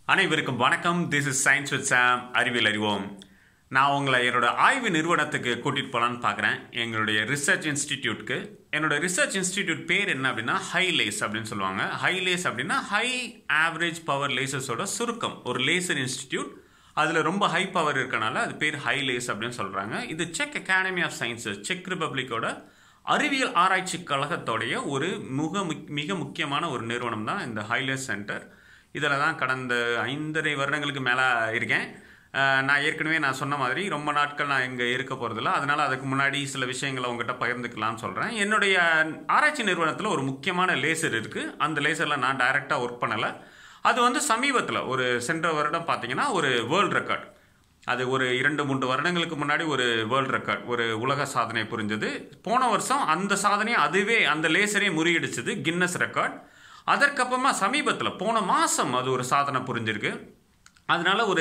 அனைவருக்கும் வணக்கம் this is science with Sam அறிவியல் அறிவோம் நான் உங்களை என்னோட ஆய்வு நிறுவனத்துக்கு கூட்டிகிட்டு போகலான்னு பார்க்குறேன் எங்களுடைய ரிசர்ச் இன்ஸ்டிடியூட்க்கு என்னோட ரிசர்ச் இன்ஸ்டிடியூட் பேர் என்ன அப்படின்னா ஹைலேஸ் அப்படின்னு சொல்லுவாங்க ஹைலேஸ் அப்படின்னா ஹை ஆவரேஜ் பவர் லேசர்ஸோட சுருக்கம் ஒரு லேசர் இன்ஸ்டிடியூட் அதில் ரொம்ப ஹை பவர் இருக்கனால அது பேர் ஹைலேஸ் அப்படின்னு சொல்கிறாங்க இது check academy of sciences check ரிப்பப்ளிக்கோட அறிவியல் ஆராய்ச்சி கழகத்தோடைய ஒரு மிக முக்- மிக முக்கியமான ஒரு நிறுவனம் தான் இந்த ஹைலேஸ் சென்டர் இதில் தான் கடந்த ஐந்தரை வருடங்களுக்கு மேலே இருக்கேன் அஹ் நான் ஏற்கனவே நான் சொன்ன மாதிரி ரொம்ப நாட்கள் நான் இங்கே இருக்க போகிறதில்ல அதனால் அதுக்கு முன்னாடி சில விஷயங்களை உங்ககிட்ட பகிர்ந்துக்கலாம்னு சொல்கிறேன் என்னுடைய ஆராய்ச்சி நிறுவனத்தில் ஒரு முக்கியமான லேசர் இருக்குது அந்த லேசரில் நான் டைரெக்டாக ஒர்க் பண்ணலை அது வந்து சமீபத்தில் ஒரு சென்ற வருடம் பார்த்தீங்கன்னா ஒரு வேர்ல்ட் ரெக்கார்ட் அது ஒரு இரண்டு மூன்று வருடங்களுக்கு முன்னாடி ஒரு வேர்ல்ட் ரெக்கார்ட் ஒரு உலக சாதனை புரிஞ்சது போன வருஷம் அந்த சாதனையை அதுவே அந்த லேசரே முறியடிச்சது கின்னஸ் ரெக்கார்ட் அதற்கப்புறமா சமீபத்தில் போன மாதம் அது ஒரு சாதனை புரிஞ்சிருக்கு அதனால ஒரு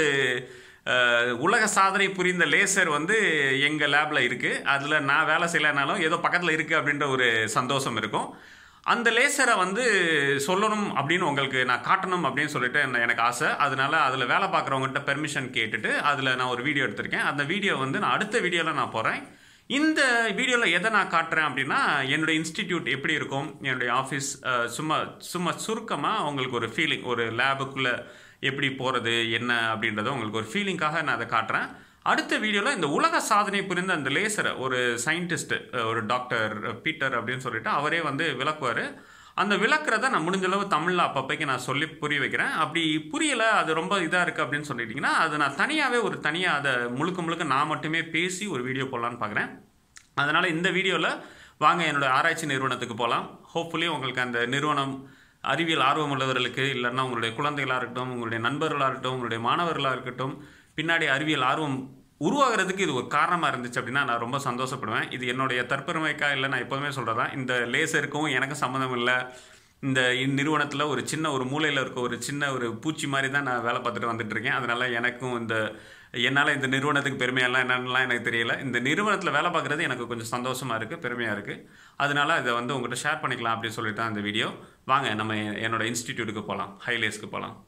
அஹ், உலக சாதனை புரிந்த லேசர் வந்து எங்கள் லேபில் இருக்குது அதில் நான் வேலை செய்யலைனாலும் ஏதோ பக்கத்தில் இருக்குது அப்படின்ற ஒரு சந்தோஷம் இருக்கும் அந்த லேசரை வந்து சொல்லணும் அப்படின்னு உங்களுக்கு நான் காட்டணும் அப்படின்னு சொல்லிட்டு என்ன- எனக்கு ஆசை அதனால அதில் வேலை பார்க்குறவங்ககிட்ட பெர்மிஷன் கேட்டுட்டு அதில் நான் ஒரு வீடியோ எடுத்திருக்கேன் அந்த வீடியோ வந்து நான் அடுத்த வீடியோவில் நான் போகிறேன் இந்த வீடியோவில் எதை நான் காட்டுறேன் அப்படின்னா என்னுடைய இன்ஸ்டிடியூட் எப்படி இருக்கும் என்னுடைய ஆஃபீஸ் சும்மா சும்மா சுருக்கமாக உங்களுக்கு ஒரு ஃபீலிங் ஒரு லேபுக்குள்ளே எப்படி போகிறது என்ன அப்படின்றத உங்களுக்கு ஒரு ஃபீலிங்காக நான் அதை காட்டுறேன் அடுத்த வீடியோவில் இந்த உலக சாதனை புரிந்த அந்த லேசரை ஒரு சயின்டிஸ்ட் ஒரு டாக்டர் பீட்டர் அப்படின்னு சொல்லிட்டு அவரே வந்து விளக்குவார் அந்த விளக்குறத நான் முடிஞ்ச அளவு தமிழில் அப்பப்போக்கு நான் சொல்லி புரிய வைக்கிறேன் அப்படி புரியலை அது ரொம்ப இதாக இருக்குது அப்படின்னு சொல்லிட்டிங்கன்னா அது நான் தனியாகவே ஒரு தனியாக அதை முழுக்க முழுக்க நான் மட்டுமே பேசி ஒரு வீடியோ போடலான்னு பார்க்குறேன் அதனால் இந்த வீடியோவில் வாங்க என்னோட ஆராய்ச்சி நிறுவனத்துக்கு போகலாம் ஹோப்ஃபுல்லி உங்களுக்கு அந்த நிறுவனம் அறிவியல் ஆர்வம் உள்ளவர்களுக்கு இல்லைன்னா உங்களுடைய குழந்தைகளாக இருக்கட்டும் உங்களுடைய நண்பர்களாக இருக்கட்டும் உங்களுடைய மாணவர்களாக இருக்கட்டும் பின்னாடி அறிவியல் ஆர்வம் உருவாகிறதுக்கு இது ஒரு காரணமாக இருந்துச்சு அப்படின்னா நான் ரொம்ப சந்தோஷப்படுவேன் இது என்னுடைய தற்பெருமைக்கா இல்லை நான் எப்போதுமே சொல்கிறதா இந்த லேசருக்கும் எனக்கு சம்மந்தம் இல்லை இந்த நிறுவனத்தில் ஒரு சின்ன ஒரு மூலையில் இருக்க ஒரு சின்ன ஒரு பூச்சி மாதிரி தான் நான் வேலை பார்த்துட்டு வந்துட்டு இருக்கேன் அதனால எனக்கும் இந்த என்னால் இந்த நிறுவனத்துக்கு பெருமையெல்லாம் என்னென்னலாம் எனக்கு தெரியல இந்த நிறுவனத்தில் வேலை பார்க்குறது எனக்கு கொஞ்சம் சந்தோஷமாக இருக்குது பெருமையாக இருக்குது அதனால இதை வந்து உங்கள்கிட்ட ஷேர் பண்ணிக்கலாம் அப்படின்னு சொல்லிட்டு தான் இந்த வீடியோ வாங்க நம்ம என்னோட இன்ஸ்டிடியூட்டுக்கு போகலாம் ஹைலேஸ்க்கு போகலாம்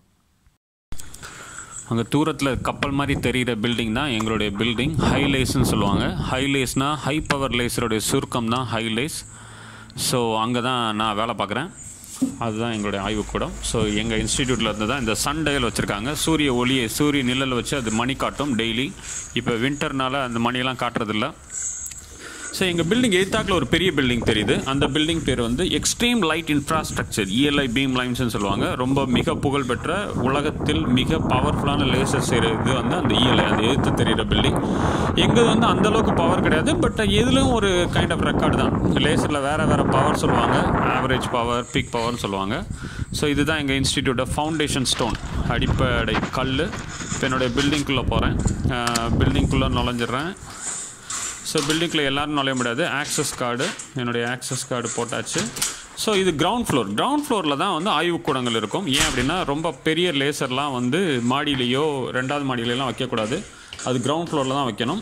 அங்கே தூரத்தில் கப்பல் மாதிரி தெரிகிற பில்டிங் தான் எங்களுடைய பில்டிங் ஹைலேஸ்ன்னு சொல்லுவாங்க ஹைலேஸ்னால் ஹை பவர் லேஸருடைய சுருக்கம் தான் ஹைலேஸ் ஸோ அங்கே தான் நான் வேலை பார்க்குறேன் அதுதான் எங்களுடைய ஆய்வுக்கூடம் ஸோ எங்கள் இன்ஸ்டிடியூட்டில் இருந்து தான் இந்த சன் டயல் வச்சுருக்காங்க சூரிய ஒளியை சூரிய நிழல் வச்சு அது மணி காட்டும் டெய்லி இப்போ வின்டர்னால அந்த மணியெல்லாம் காட்டுறதில்ல ஸோ எங்கள் பில்டிங் எதிர்த்தாக்கில் ஒரு பெரிய பில்டிங் தெரியுது அந்த பில்டிங் பேர் வந்து extreme light infrastructure ELI beam லைன்ஸ்னு சொல்லுவாங்க ரொம்ப மிக புகழ்பெற்ற உலகத்தில் மிக பவர்ஃபுல்லான லேசர் செய்கிற இது வந்து அந்த இஎல்ஐ அந்த எதிர்த்து தெரிகிற பில்டிங் எங்கள் வந்து அந்த அளவுக்கு பவர் கிடையாது பட் எதுலையும் ஒரு கைண்ட் ஆஃப் ரெக்கார்டு தான் லேசரில் வேறு வேறு பவர் சொல்லுவாங்க ஆவரேஜ் பவர் பீக் பவர்னு சொல்லுவாங்க ஸோ இதுதான் எங்கள் இன்ஸ்டிடியூட்டை ஃபவுண்டேஷன் ஸ்டோன் அடிப்படை கல் இப்போ என்னுடைய பில்டிங்குள்ளே போகிறேன் பில்டிங்குள்ளே நுழைஞ்சிடுறேன் ஸோ பில்டிங்கில் எல்லாரும் நுழைய முடியாது ஆக்சஸ் கார்டு என்னுடைய ஆக்சஸ் கார்டு போட்டாச்சு ஸோ இது கிரவுண்ட் ஃப்ளோர் கிரவுண்ட் ஃப்ளோரில் தான் வந்து ஆய்வுக்கூடங்கள் இருக்கும் ஏன் அப்படின்னா ரொம்ப பெரிய லேசர்லாம் வந்து மாடியிலேயோ ரெண்டாவது மாடியிலலாம் வைக்கக்கூடாது அது கிரவுண்ட் ஃப்ளோரில் தான் வைக்கணும்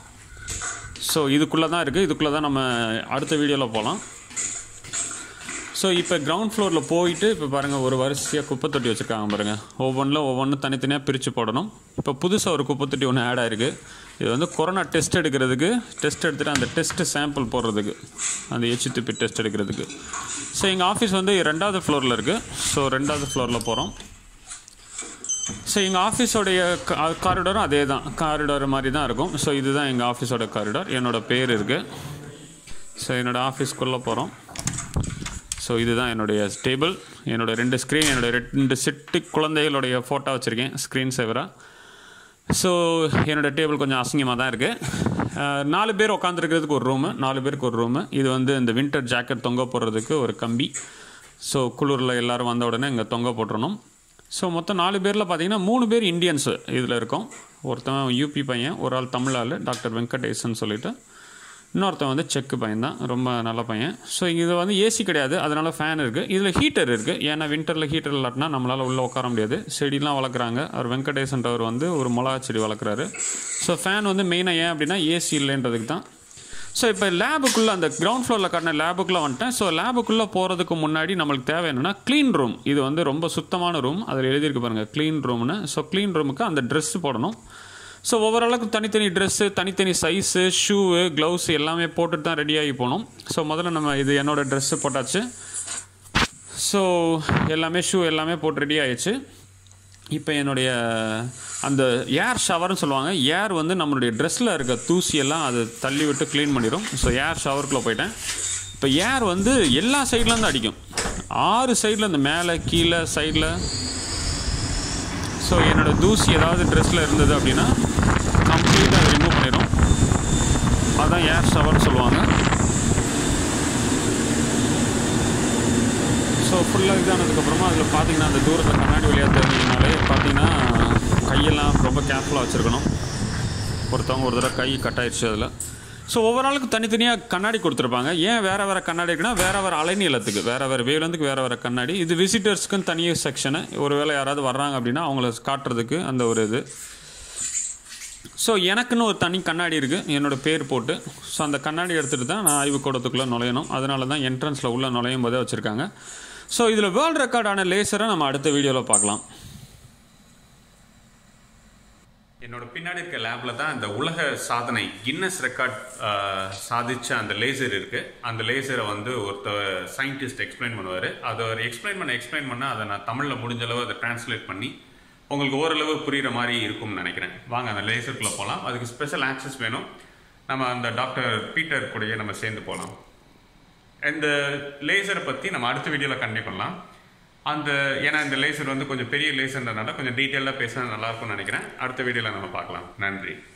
ஸோ இதுக்குள்ளே தான் இருக்குது இதுக்குள்ளே தான் நம்ம அடுத்த வீடியோவில் போகலாம் ஸோ இப்போ கிரவுண்ட் ஃப்ளோரில் போயிட்டு இப்போ பாருங்கள் ஒரு வரிசையாக குப்பை தொட்டி வச்சுருக்காங்க பாருங்கள் ஒவ்வொன்றில் ஒவ்வொன்றும் தனித்தனியாக பிரித்து போடணும் இப்போ புதுசாக ஒரு குப்பை தொட்டி ஒன்று ஆட் ஆயிருக்கு இது வந்து கொரோனா டெஸ்ட் எடுக்கிறதுக்கு டெஸ்ட் எடுத்துகிட்டு அந்த டெஸ்ட் சாம்பிள் போடுறதுக்கு அந்த ஹெச்டிபி டெஸ்ட் எடுக்கிறதுக்கு ஸோ எங்கள் ஆஃபீஸ் வந்து ரெண்டாவது ஃப்ளோரில் இருக்குது ஸோ ரெண்டாவது ஃப்ளோரில் போகிறோம் ஸோ எங்கள் ஆஃபீஸோடைய காரிடாரும் அதே தான் காரிடார் மாதிரி தான் இருக்கும் ஸோ இதுதான் எங்கள் ஆஃபீஸோட காரிடார் என்னோட பேர் இருக்குது ஸோ என்னோட ஆஃபீஸ்க்குள்ளே போகிறோம் ஸோ இதுதான் என்னுடைய டேபிள் என்னோட ரெண்டு ஸ்க்ரீன் என்னோட ரெண்டு செட்டு குழந்தைகளுடைய ஃபோட்டோ வச்சுருக்கேன் ஸ்க்ரீன் சேவராக ஸோ என்னோட டேபிள் கொஞ்சம் அசிங்கமாக தான் இருக்குது நாலு பேர் உட்காந்துருக்கிறதுக்கு ஒரு ரூமு நாலு பேருக்கு ஒரு ரூமு இது வந்து இந்த வின்டர் ஜாக்கெட் தொங்க போடுறதுக்கு ஒரு கம்பி ஸோ குளிரில் எல்லோரும் வந்த உடனே இங்கே தொங்க போட்டுறணும் ஸோ மொத்தம் நாலு பேரில் பார்த்தீங்கன்னா மூணு பேர் இந்தியன்ஸு இதில் இருக்கோம் ஒருத்தன் யூபி பையன் ஒரு ஆள் தமிழ் ஆள் டாக்டர் வெங்கடேசன் சொல்லிட்டு இன்னொருத்தன் வந்து செக்கு பையன் தான் ரொம்ப நல்ல பையன் ஸோ இது வந்து ஏசி கிடையாது அதனால் ஃபேன் இருக்குது இதில் ஹீட்டர் இருக்குது ஏன்னா வின்டரில் ஹீட்டர் இல்லாட்டினா நம்மளால் உள்ளே உட்கார முடியாது செடிலாம் வளர்க்குறாங்க அவர் வெங்கடேசன்றவர் வந்து ஒரு மிளகா செடி வளர்க்குறாரு ஸோ ஃபேன் வந்து மெயினாக ஏன் அப்படின்னா ஏசி இல்லைன்றதுக்கு தான் ஸோ இப்போ லேபுக்குள்ளே அந்த கிரவுண்ட் ஃப்ளோரில் காட்டின லேபுக்குள்ளே வந்துட்டேன் ஸோ லேபுக்குள்ளே போகிறதுக்கு முன்னாடி நம்மளுக்கு தேவை என்னென்னா க்ளீன் ரூம் இது வந்து ரொம்ப சுத்தமான ரூம் அதில் எழுதியிருக்கு பாருங்கள் க்ளீன் ரூம்னு ஸோ க்ளீன் ரூமுக்கு அந்த ட்ரெஸ் போடணும் ஸோ ஒவ்வொரு அளவுக்கு தனித்தனி ட்ரெஸ்ஸு தனித்தனி சைஸு ஷூவு க்ளவுஸ் எல்லாமே போட்டுட்டு தான் ரெடியாகி போகணும் ஸோ முதல்ல நம்ம இது என்னோடய ட்ரெஸ்ஸு போட்டாச்சு ஸோ எல்லாமே ஷூ எல்லாமே போட்டு ரெடி ஆயிடுச்சு இப்போ என்னுடைய அந்த ஏர் ஷவர்னு சொல்லுவாங்க ஏர் வந்து நம்மளுடைய ட்ரெஸ்ஸில் இருக்க தூசியெல்லாம் அது தள்ளி விட்டு க்ளீன் பண்ணிடும் ஸோ ஏர் ஷவருக்குள்ளே போயிட்டேன் இப்போ ஏர் வந்து எல்லா சைட்லேருந்து அடிக்கும் ஆறு சைடில் இந்த மேலே கீழே சைடில் ஸோ என்னோடய தூசி ஏதாவது ட்ரெஸ்ஸில் இருந்தது அப்படின்னா கம்ப்ளீட்டாக அதை ரிமூவ் பண்ணிடும் அதான் ஏர் ஷவர்னு சொல்லுவாங்க ஸோ ஃபுல்லாக இதானதுக்கப்புறமா அதில் பார்த்தீங்கன்னா அந்த தூரத்தில் கண்ணாடி வழியாக தெரிஞ்சதுனாலே பார்த்தீங்கன்னா கையெல்லாம் ரொம்ப கேர்ஃபுல்லாக வச்சுருக்கணும் ஒருத்தவங்க ஒரு தடவை கை கட் ஆயிடுச்சு அதில் ஸோ ஒவ்வொரு ஆளுக்கு தனித்தனியாக கண்ணாடி கொடுத்துருப்பாங்க ஏன் வேறு வேறு கண்ணாடி இருக்குன்னா வேறு வேறு அலைநீளத்துக்கு வேறு வேறு வேலேந்துக்கு வேறு வேறு கண்ணாடி இது விசிட்டர்ஸ்க்குன்னு தனியாக செக்ஷனு ஒருவேளை யாராவது வர்றாங்க அப்படின்னா அவங்கள காட்டுறதுக்கு அந்த ஒரு இது ஸோ எனக்குன்னு ஒரு தனி கண்ணாடி இருக்குது என்னோடய பேர் போட்டு ஸோ அந்த கண்ணாடி எடுத்துகிட்டு தான் நான் ஆய்வுக்கூடத்துக்குள்ளே நுழையணும் அதனால தான் என்ட்ரன்ஸில் உள்ளே நுழையும் போதே வச்சுருக்காங்க ஸோ இதில் வேர்ல்டு ரெக்கார்டான லேசரை நம்ம அடுத்த வீடியோவில் பார்க்கலாம் என்னோட பின்னாடி இருக்க லேபில் தான் இந்த உலக சாதனை கின்னஸ் ரெக்கார்ட் சாதிச்ச அந்த லேசர் இருக்கு அந்த லேசரை வந்து ஒருத்தர் சயின்டிஸ்ட் எக்ஸ்பிளைன் பண்ணுவார் அதை அவர் எக்ஸ்பிளைன் பண்ண எக்ஸ்பிளைன் பண்ண அதை நான் தமிழில் முடிஞ்ச அளவு அதை டிரான்ஸ்லேட் பண்ணி உங்களுக்கு ஓரளவு புரிகிற மாதிரி இருக்கும்னு நினைக்கிறேன் வாங்க அந்த லேசருக்குள்ளே போகலாம் அதுக்கு ஸ்பெஷல் ஆக்சஸ் வேணும் நம்ம அந்த டாக்டர் பீட்டர் கூடயே நம்ம சேர்ந்து போகலாம் இந்த லேசரை பற்றி நம்ம அடுத்த வீடியோவில் கண்டினியூ பண்ணலாம் அந்த ஏன்னா இந்த லேசர் வந்து கொஞ்சம் பெரிய லேசர்ன்றனால கொஞ்சம் டீட்டெயிலாக பேசினா நல்லா இருக்கும்னு நினைக்கிறேன் அடுத்த வீடியோவில் நம்ம பார்க்கலாம் நன்றி